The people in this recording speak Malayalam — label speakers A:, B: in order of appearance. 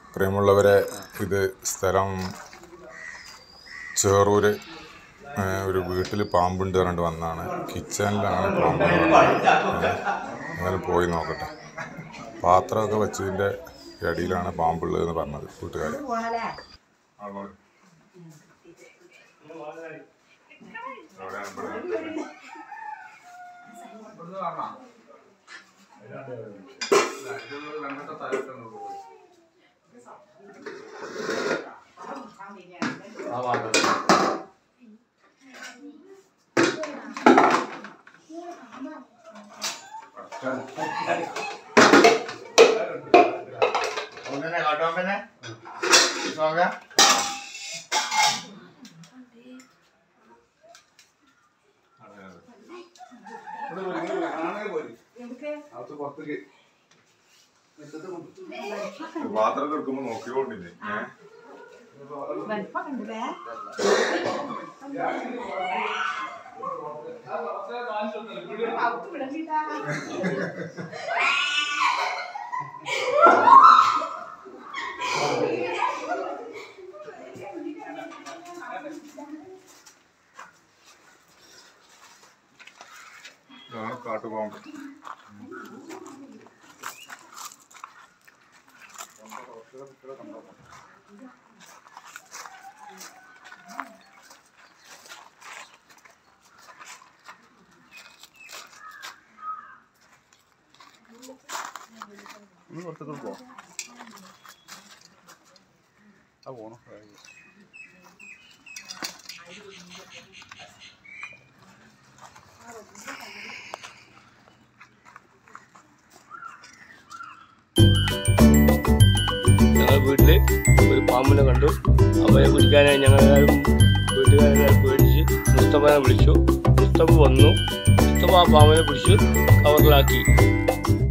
A: പ്രിയമുള്ളവരെ ഇത് സ്ഥലം ചേറൂര് ഏ, ഒരു വീട്ടിൽ പാമ്പുണ്ട് പറഞ്ഞിട്ട് വന്നതാണ് കിച്ചണിലാണ് പാമ്പ് അങ്ങനെ പോയി നോക്കട്ടെ പാത്രമൊക്കെ വെച്ചതിൻ്റെ ഇടയിലാണ് പാമ്പുള്ളതെന്ന് പറഞ്ഞത് കൂട്ടുകാർ
B: ഒന്നിനെ കാട്ടോ പിന്നെ നോക്കാം
A: പാത്രമൊക്കെ എടുക്കുമ്പോൾ നോക്കിക്കൊണ്ടില്ലേ ഇതാണ് കാട്ടുപാമ്പ്
C: ഞങ്ങൾ വീട്ടിൽ ഒരു പാമ്പിനെ കണ്ടു അവനെ പിടിക്കാനായി ഞങ്ങളെല്ലാവരും വീട്ടുകാരെല്ലാവരും പേടിച്ച് മുസ്തഫനെ വിളിച്ചു മുസ്തഫ വന്നു മുസ്തഫ ആ പാമ്പിനെ പിടിച്ച് കവറിലാക്കി